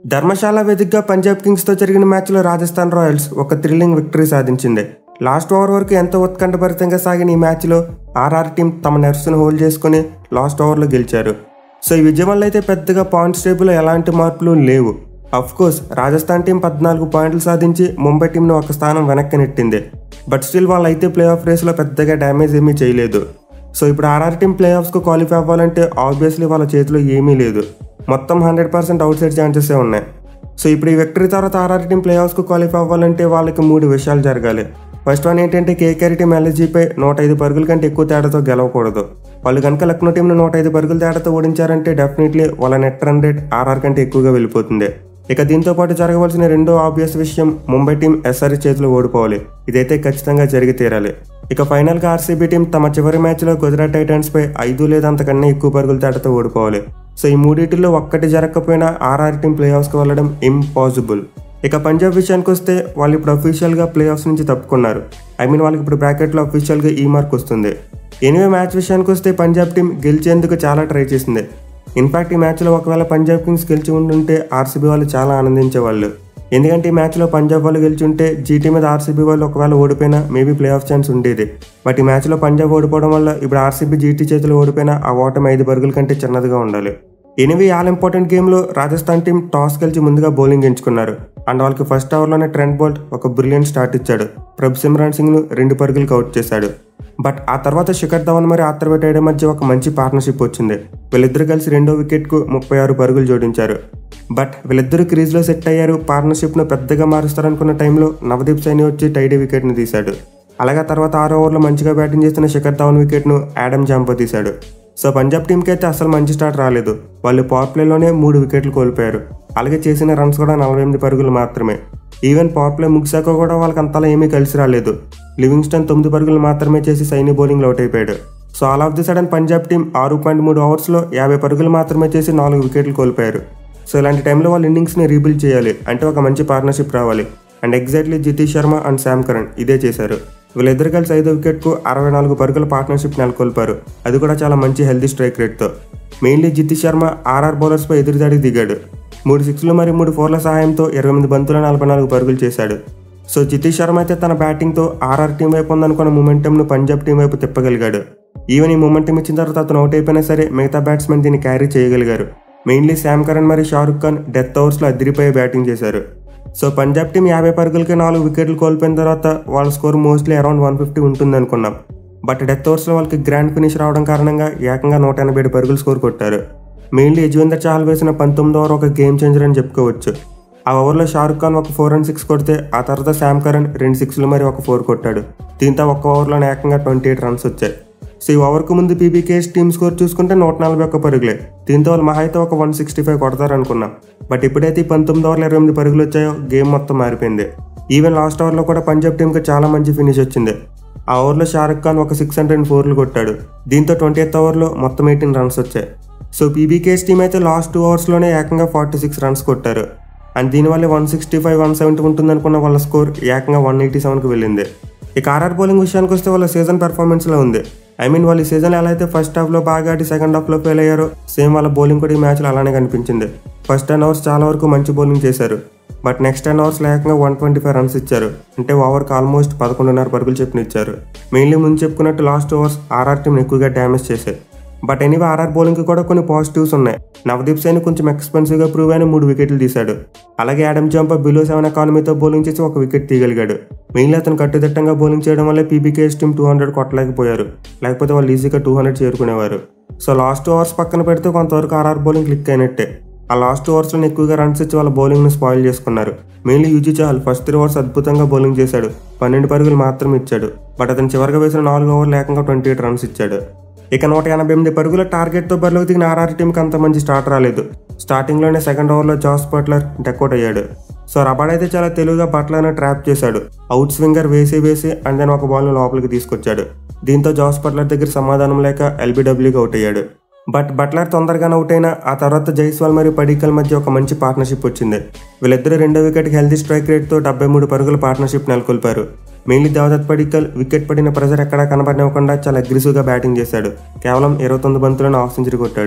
ధర్మశాల వేదికగా పంజాబ్ కింగ్స్తో జరిగిన మ్యాచ్లో రాజస్థాన్ రాయల్స్ ఒక థ్రిల్లింగ్ విక్టరీ సాధించింది లాస్ట్ ఓవర్ వరకు ఎంతో ఉత్కంఠభరితంగా సాగిన ఈ మ్యాచ్లో ఆర్ఆర్ టీం తమ నెర్స్ను హోల్డ్ చేసుకుని లాస్ట్ ఓవర్లో గెలిచారు సో ఈ విజయం వల్ల అయితే పెద్దగా పాయింట్స్ టేబుల్లో ఎలాంటి మార్పులు లేవు అఫ్ కోర్స్ రాజస్థాన్ టీం పద్నాలుగు పాయింట్లు సాధించి ముంబై టీంను ఒక స్థానం వెనక్కి నెట్టింది బట్ స్టిల్ వాళ్ళు అయితే ప్లే ఆఫ్ రేస్లో పెద్దగా డ్యామేజ్ ఏమీ చేయలేదు సో ఇప్పుడు ఆర్ఆర్ టీం ప్లే ఆఫ్స్కు క్వాలిఫై అవ్వాలంటే ఆబ్వియస్లీ వాళ్ళ చేతిలో ఏమీ లేదు మొత్తం hundred percent outside chances ఉన్నాయి సో ఇప్పుడు ఈ విక్టరీ తర్వాత ఆర్ఆర్ టీం ప్లే ఆఫ్స్కు క్వాలిఫై అవ్వాలంటే వాళ్ళకి మూడు విషయాలు జరగాలి ఫస్ట్ వన్ ఏంటంటే కేకేఆర్ టీం ఎల్ఎస్జీపై నూట ఐదు పరుగుల కంటే ఎక్కువ తేడాతో గెలవకూడదు వాళ్ళు కనుక లక్నో టీంను నూట ఐదు పరుగుల తేడాతో ఓడించారంటే డెఫినెట్లీ వాళ్ళ నెట్ రన్ రేట్ ఆర్ఆర్ కంటే ఎక్కువగా వెళ్ళిపోతుంది ఇక దీంతో పాటు జరగవలసిన రెండో ఆబ్వియస్ విషయం ముంబై టీం ఎస్ఆర్ఎస్ చేతిలో ఓడిపోవాలి ఇదైతే ఖచ్చితంగా జరిగి తీరాలి ఇక ఫైనల్గా ఆర్సీబీ టీం తమ చివరి మ్యాచ్లో గుజరాత్ టైటన్స్ పై ఐదు లేదా అంతకన్నా ఎక్కువ పరుగుల తేడాతో ఓడిపోవాలి సో ఈ మూడింటిలో ఒక్కటి జరగకపోయినా ఆర్ఆర్ టీం ప్లే ఆఫ్స్కి వెళ్ళడం ఇంపాసిబుల్ ఇక పంజాబ్ విషయానికి వస్తే వాళ్ళు ఇప్పుడు అఫీషియల్గా ప్లే ఆఫ్స్ నుంచి తప్పుకున్నారు ఐ మీన్ వాళ్ళకి ఇప్పుడు బ్రాకెట్లో అఫీషియల్గా ఈ మార్క్ వస్తుంది ఎనివే మ్యాచ్ విషయానికి వస్తే పంజాబ్ టీం గెలిచేందుకు చాలా ట్రై చేసింది ఇన్ఫాక్ట్ ఈ మ్యాచ్లో ఒకవేళ పంజాబ్ కింగ్స్ గెలిచి ఉంటుంటే ఆర్సీబీ వాళ్ళు చాలా ఆనందించేవాళ్ళు ఎందుకంటే ఈ మ్యాచ్లో పంజాబ్ వాళ్ళు గెలిచి ఉంటే జీటీ మీద ఆర్సీబీ వాళ్ళు ఒకవేళ ఓడిపోయినా మేబీ ప్లే ఆఫ్ ఛాన్స్ ఉండేది బట్ ఈ మ్యాచ్లో పంజాబ్ ఓడిపోవడం వల్ల ఇప్పుడు ఆర్సీబీ జీటీ చేతిలో ఓడిపోయినా ఆ ఓటమి ఐదు పరుగుల కంటే చిన్నదిగా ఉండాలి ఎనివే ఆల్ ఇంపార్టెంట్ గేమ్లో రాజస్థాన్ టీం టాస్ గెలిచి ముందుగా బౌలింగ్ ఎంచుకున్నారు అండ్ వాళ్ళకి ఫస్ట్ ఓవర్లోనే ట్రెంట్ బోల్ట్ ఒక బ్రిలియంట్ స్టార్ట్ ఇచ్చాడు ప్రభ్ సిమ్రాన్ సింగ్ను రెండు పరుగులకు అవుట్ చేశాడు బట్ ఆ తర్వాత శిఖర్ ధవన్ మరి ఆత్రవేట్ అయ్యడం మధ్య ఒక మంచి పార్ట్నర్షిప్ వచ్చింది వీళ్ళిద్దరు కలిసి రెండో వికెట్కు ముప్పై ఆరు పరుగులు జోడించారు బట్ వీళ్ళిద్దరు క్రీజ్లో సెట్ అయ్యారు పార్ట్నర్షిప్ను పెద్దగా మారుస్తారనుకున్న టైంలో నవదీప్ సైని వచ్చి టైడీ వికెట్ని తీశాడు అలాగే తర్వాత ఆరో ఓవర్లో మంచిగా బ్యాటింగ్ చేస్తున్న శిఖర్ ధవన్ వికెట్ను యాడమ్ జాంపో తీశాడు సో పంజాబ్ టీంకి అయితే అసలు మంచి స్టార్ట్ రాలేదు వాళ్ళు పవర్ ప్లేలోనే మూడు వికెట్లు కోల్పోయారు అలాగే చేసిన రన్స్ కూడా నలభై ఎనిమిది పరుగులు మాత్రమే ఈవెన్ పవర్ ప్లే ముగిశాక కూడా వాళ్ళకి అంతలా ఏమీ కలిసి రాలేదు లివింగ్స్టన్ తొమ్మిది పరుగులు మాత్రమే చేసి సైని బౌలింగ్ అవుట్ అయిపోయాడు so all of the sudden Punjab team ఆరు పాయింట్ మూడు ఓవర్స్లో యాభై పరుగులు మాత్రమే చేసి నాలుగు వికెట్లు కోల్పోయారు సో ఇలాంటి టైంలో వాళ్ళ ఇన్నింగ్స్ని రీబిల్డ్ చేయాలి అంటే ఒక మంచి పార్ట్నర్షిప్ రావాలి and exactly Jitesh Sharma and Sam Curran ఇదే చేశారు వీళ్ళిద్దరు కలిసి ఐదో వికెట్కు అరవై నాలుగు పరుగుల పార్ట్నర్షిప్ నెలకొల్పారు అది కూడా చాలా మంచి హెల్దీ స్ట్రైక్ రేట్తో మెయిన్లీ జితీష్ శర్మ ఆర్ఆర్ బౌలర్స్పై ఎదురుదాడికి దిగాడు మూడు సిక్స్లు మరియు మూడు ఫోర్ల సహాయంతో ఇరవై ఎనిమిది బంతుల నలభై నాలుగు పరుగులు చేశాడు సో జితీష్ శర్మ అయితే తన బ్యాటింగ్తో ఆర్ఆర్ టీం వైపు ఉందనుకున్న మొమెంటంను పంజాబ్ టీం వైపు తిప్పగలిగాడు ఈవెన్ ఈ మొమెంటం ఇచ్చిన తర్వాత అతను అవుట్ అయిపోయినా సరే మిగతా బ్యాట్స్మెన్ దీన్ని క్యారీ చేయగలిగారు మెయిన్లీ శామ్ కరణ్ మరియు షారుఖ్ ఖాన్ డెత్ ఓవర్స్లో అదిరిపోయే బ్యాటింగ్ చేశారు సో పంజాబ్ టీం యాభై పరుగులకి నాలుగు వికెట్లు కోల్పోయిన తర్వాత వాళ్ళ score mostly around one fifty ఉంటుంది అనుకున్నాం బట్ డెత్ ఓవర్స్లో వాళ్ళకి గ్రాండ్ ఫినిష్ రావడం కారణంగా ఏకంగా నూట ఎనభై ఏడు పరుగులు స్కోర్ కొట్టారు మెయిన్లీ యజ్వేందర్ చాహల్ వేసిన పంతొమ్మిది ఓవర్ ఒక గేమ్ చేంజర్ అని చెప్పుకోవచ్చు ఆ ఓవర్లో షారుఖ్ ఖాన్ ఒక ఫోర్ అండ్ సిక్స్ కొడితే ఆ తర్వాత శామ్ కరణ్ రెండు సిక్స్లు మరి ఒక ఫోర్ కొట్టాడు దీంతో ఒక్క ఓవర్లో ఏకంగా ట్వంటీ ఎయిట్ రన్స్ వచ్చాయి సో ఈ ఓవర్కు ముందు పీబీకేఎస్ టీమ్ స్కోర్ చూసుకుంటే నూట నలభై ఒక్క పరుగులే దీంతో వాళ్ళు మహా అయితే ఒక వన్ సిక్స్టీ ఫైవ్ కొడతారనుకున్నాం బట్ ఇప్పుడైతే ఈ పంతొమ్మిది ఓవర్లు ఇరవై ఎనిమిది పరుగులు వచ్చాయో గేమ్ మొత్తం మారిపోయింది ఈవెన్ లాస్ట్ ఓవర్లో కూడా పంజాబ్ టీంకి చాలా మంచి ఫినిష్ వచ్చింది ఆ ఓవర్లో షారుఖ్ ఖాన్ ఒక సిక్స్ హండ్రెడ్ ఫోర్లు కొట్టాడు దీంతో ట్వంటీ ఎయిత్ ఓవర్లో మొత్తం ఎయిటీన్ రన్స్ వచ్చాయి సో పీబీకేఎస్ టీం అయితే లాస్ట్ టూ అవర్స్లోనే ఏకంగా ఫార్టీ సిక్స్ రన్స్ కొట్టారు అండ్ దీనివల్ల one sixty five one seventy ఉంటుందనుకున్న వాళ్ళ స్కోర్ ఏకంగా వన్ ఎయిటీ సెవెన్కి వెళ్ళింది ఇక ఆర్ఆర్ బౌలింగ్ విషయానికి వస్తే వాళ్ళ సీజన్ పెర్ఫార్మెన్స్లో ఉంది ఐ మీన్ వాళ్ళు ఈ సీజన్ ఎలా అయితే ఫస్ట్ హాఫ్లో బాగా ఆడి సెకండ్ హాఫ్లో ఫెయిల్ అయ్యారో సేమ్ వాళ్ళ బౌలింగ్ కూడా ఈ మ్యాచ్లో అలానే కనిపించింది ఫస్ట్ టెన్ అవర్స్ చాలా వరకు మంచి బౌలింగ్ చేశారు బట్ నెక్స్ట్ టెన్ అవర్స్ ఏకంగా వన్ ట్వంటీ ఫైవ్ రన్స్ ఇచ్చారు అంటే ఓవర్కి ఆల్మోస్ట్ పదకొండున్నర పరుగులు చెప్పిన ఇచ్చారు మెయిన్లీ ముందు చెప్పుకున్నట్టు లాస్ట్ ఓవర్స్ ఆర్ఆర్ టీం ఎక్కువగా డ్యామేజ్ చేశాయి బట్ ఎనీవే ఆర్ఆర్ బౌలింగ్కి కూడా కొన్ని పాజిటివ్స్ ఉన్నాయి నవదీప్ సైని కొంచెం ఎక్స్పెన్సివ్గా ప్రూవ్ అయిన మూడు వికెట్లు తీశాడు అలాగే యాడమ్ జంప్ బిలో సెవెన్ ఎకానమీతో బౌలింగ్ చేసి ఒక వికెట్ తీయగలిగాడు మెయిన్లీ అతను కట్టుదిట్టంగా బౌలింగ్ చేయడం వల్ల పీబీకేఎస్ టీం టూ హండ్రెడ్ కొట్టలేకపోయారు లేకపోతే వాళ్ళు ఈజీగా టూ హండ్రెడ్ చేరుకునేవారు సో లాస్ట్ ఓవర్స్ పక్కన పెడితే కొంతవరకు ఆర్ఆర్ బౌలింగ్ క్లిక్ అయినట్టే ఆ లాస్ట్ ఓవర్స్లో ఎక్కువగా రన్స్ ఇచ్చి వాళ్ళ బౌలింగ్ని స్పాయిల్ చేసుకున్నారు mainly Yuzi Chahal first three overs అద్భుతంగా బౌలింగ్ చేశాడు పన్నెండు పరుగులు మాత్రమే ఇచ్చాడు బట్ అతను చివరిగా వేసిన నాలుగు ఓవర్లు ఏకంగా ట్వంటీ ఎయిట్ రన్స్ ఇచ్చాడు ఇక నూట ఎనభై ఎనిమిది పరుగుల టార్గెట్తో బరిలోకి దిగిన ఆర్ఆర్ టీంకి అంత మంచి స్టార్ట్ రాలేదు స్టార్టింగ్లోనే సెకండ్ ఓవర్లో జాస్ బట్లర్ డెకౌట్ అయ్యాడు సో రబాడ్ అయితే చాలా తెలుగుగా బట్లర్ను ట్రాప్ చేశాడు అవుట్ స్వింగర్ వేసి వేసి అండ్ దెన్ ఒక బాల్ను లోపలికి తీసుకొచ్చాడు దీంతో జాస్ బట్లర్ దగ్గర సమాధానం లేక ఎల్బీడబ్ల్యూగా అవుట్ అయ్యాడు బట్ బట్లర్ తొందరగానే అవుట్ అయినా ఆ తర్వాత జైస్వాల్ మరియు పడికల్ మధ్య ఒక మంచి పార్ట్నర్షిప్ వచ్చింది వీళ్ళిద్దరు రెండో వికెట్కి హెల్దీ స్ట్రైక్ రేట్తో డెబ్బై మూడు పరుగుల పార్ట్నర్షిప్ నెలకొల్పారు మెయిన్లీ దేవదత్ పడికల్ వికెట్ పడిన ప్రెజర్ ఎక్కడా కనబడనివ్వకుండా చాలా అగ్రెసివ్గా బ్యాటింగ్ చేశాడు కేవలం ఇరవై తొమ్మిది బంతులను హాఫ్ సెంచరీ కొట్టాడు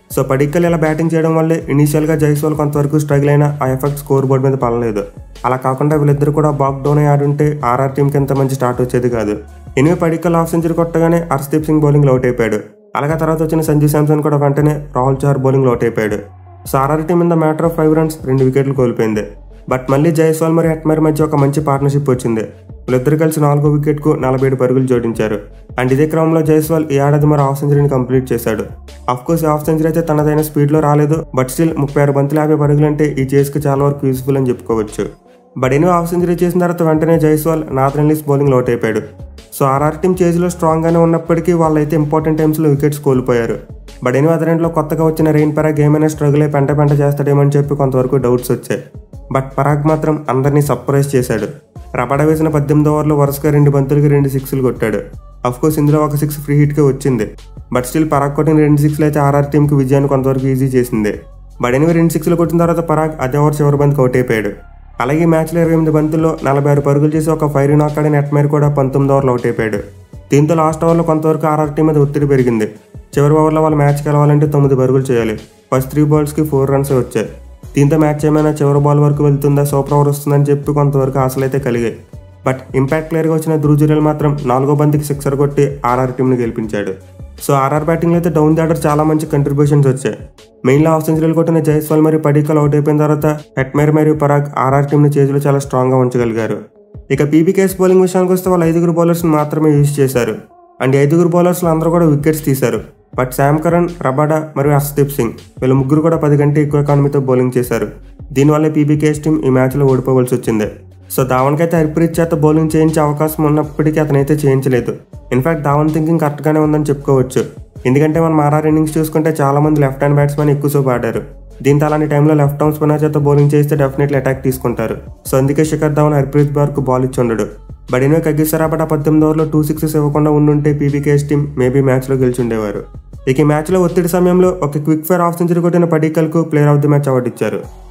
సో పడిక్కల్ ఇలా బ్యాటింగ్ చేయడం వల్లే ఇనీషియల్గా జైస్వాల్ కొంతవరకు స్ట్రగుల్ అయినా ఆ ఎఫెక్ట్ స్కోర్ బోర్డ్ మీద పడలేదు అలా కాకుండా వీళ్ళిద్దరు కూడా బాక్ డౌన్ అయి ఆడుంటే ఆర్ఆర్ టీంకి ఎంత మంచి స్టార్ట్ వచ్చేది కాదు ఎనిమిది పడిక్కల్ హాఫ్ సెంచరీ కొట్టగానే హర్షదీప్ సింగ్ బౌలింగ్ అవుట్ అయిపోయాడు అలాగే తర్వాత వచ్చిన సంజు శాంసన్ కూడా వెంటనే రాహుల్ చార్ బౌలింగ్ అవుట్ అయిపోయాడు so RR team in the matter of five runs రెండు వికెట్లు కోల్పోయింది బట్ మళ్ళీ జైస్వాల్ మరియు హెట్మర్ మధ్య ఒక మంచి పార్ట్నర్షిప్ వచ్చింది వీళ్ళిద్దరు కలిసి నాలుగో వికెట్కు నలభై ఏడు పరుగులు జోడించారు అండ్ ఇదే క్రమంలో జైస్వాల్ ఈ ఏడాది మరి హాఫ్ సెంచరీని కంప్లీట్ చేశాడు అఫ్ కోర్స్ హాఫ్ సెంచరీ అయితే తనదైన స్పీడ్లో రాలేదు బట్ స్టిల్ ముప్పై ఆరు బంతులు యాభై పరుగులు అంటే ఈ చేస్కి చాలా వరకు యూస్ఫుల్ అని చెప్పుకోవచ్చు బట్ ఎనిమిది హాఫ్ సెంచరీ చేసిన తర్వాత వెంటనే Jaiswal Nathan Ellis bowling out అయిపోయాడు సో ఆర్ఆర్ టీం చేజ్లో స్ట్రాంగ్గానే ఉన్నప్పటికీ వాళ్ళైతే ఇంపార్టెంట్ టైమ్స్లో వికెట్స్ కోల్పోయారు బట్ ఎనిమిది అదరెంట్లో కొత్తగా వచ్చిన రెయిన్ పరాగ్ ఏమైనా స్ట్రగుల్ అయి పెంట పెంట చేస్తాడేమో అని చెప్పి కొంతవరకు డౌట్స్ వచ్చాయి బట్ పరాగ్ మాత్రం అందరినీ సర్ప్రైజ్ చేశాడు రబడ వేసిన పద్దెనిమిది ఓవర్లో వరుసగా రెండు బంతులకి రెండు సిక్స్లు కొట్టాడు కోర్స్ ఇందులో ఒక సిక్స్ ఫ్రీ హిట్కే వచ్చింది బట్ స్టిల్ పరాగ్ కొట్టిన రెండు సిక్స్లు అయితే ఆర్ఆర్ టీంకి విజయాన్ని కొంతవరకు ఈజీ చేసింది బట్ ఎనిమిది రెండు సిక్స్లు కొట్టిన తర్వాత పరాగ్ అదే ఓవర్ చివరి బంతికి అవుట్ అయిపోయాడు అలాగే మ్యాచ్లో ఇరవై ఎనిమిది బంతుల్లో నలభై ఆరు పరుగులు చేసి ఒక ఫైర్ నాక్ ఆడిన నెట్మేర్ కూడా పంతొమ్మిది ఓవర్లు అవుట్ అయిపోయాడు దీంతో లాస్ట్ ఓవర్లో కొంతవరకు ఆర్ఆర్ టీం మీద ఒత్తిడి పెరిగింది చివరి ఓవర్లో వాళ్ళు మ్యాచ్ గెలవాలంటే తొమ్మిది పరుగులు చేయాలి ఫస్ట్ త్రీ బాల్స్కి ఫోర్ రన్స్ వచ్చాయి దీంతో మ్యాచ్ ఏమైనా చివరి బాల్ వరకు వెళ్తుందా సూపర్ ఓవర్ వస్తుందని చెప్పి కొంతవరకు ఆశలు అయితే కలిగాయి బట్ ఇంపాక్ట్ ప్లేయర్గా వచ్చిన ధ్రుజురేల్ మాత్రం నాలుగో బంతికి సిక్సర్ కొట్టి ఆర్ఆర్ టీంని గెలిపించాడు సో ఆర్ఆర్ బ్యాటింగ్లో అయితే డౌన్ ది ఆర్డర్ చాలా మంచి కంట్రిబ్యూషన్స్ వచ్చాయి మెయిన్లో హాఫ్ సెంచరీలు కొట్టిన జైస్వాల్ మరియు పడికల్ అవుట్ అయిపోయిన తర్వాత హెట్మేర్ మరియు పరాగ్ ఆర్ఆర్ టీంని చేతిలో చాలా స్ట్రాంగ్గా ఉంచగలిగారు ఇక పీబీకేఎస్ బౌలింగ్ విషయానికి వస్తే వాళ్ళు ఐదుగురు బౌలర్స్ని మాత్రమే యూజ్ చేశారు అండ్ ఈ ఐదుగురు బౌలర్స్లో అందరూ కూడా వికెట్స్ తీశారు బట్ శామ్ కరణ్ రబాడా మరియు హర్షదీప్ సింగ్ వీళ్ళ ముగ్గురు కూడా పది గంటే ఎక్కువ ఎకానమీతో బౌలింగ్ చేశారు దీనివల్ల పీబీకేఎస్ టీం ఈ మ్యాచ్లో ఓడిపోవలసి వచ్చింది సో ధావన్కి అయితే హర్ప్రీత్ చేత బౌలింగ్ చేయించే అవకాశం ఉన్నప్పటికీ అతనైతే చేయించలేదు ఇన్ఫాక్ట్ ధావన్ థింకింగ్ కరెక్ట్గానే ఉందని చెప్పుకోవచ్చు ఎందుకంటే మనం ఆర్ఆర్ ఇన్నింగ్స్ చూసుకుంటే చాలా మంది లెఫ్ట్ హ్యాండ్ బ్యాట్స్మెన్ ఎక్కువసేపు ఆడారు దీంతో అలాంటి టైంలో లెఫ్ట్ ఆర్మ్ స్పిన్నర్ చేత బౌలింగ్ చేస్తే డెఫినెట్లీ అటాక్ తీసుకుంటారు సో అందుకే శిఖర్ ధావన్ హర్ప్రీత్ బార్కు బాల్ ఇచ్చి ఉండడు బట్ ఎన్నో కగ్గిస్తారాబట్ ఆ పద్దెనిమిది ఓవర్లో టూ సిక్సెస్ ఇవ్వకుండా ఉండుంటే పీబీకేఎస్ టీం మేబీ మ్యాచ్లో గెలిచి ఉండేవారు ఇక ఈ మ్యాచ్లో ఒత్తిడి సమయంలో ఒక క్విక్ ఫైర్ హాఫ్ సెంచరీ కొట్టిన పడీకల్కు player of the match award ఇచ్చారు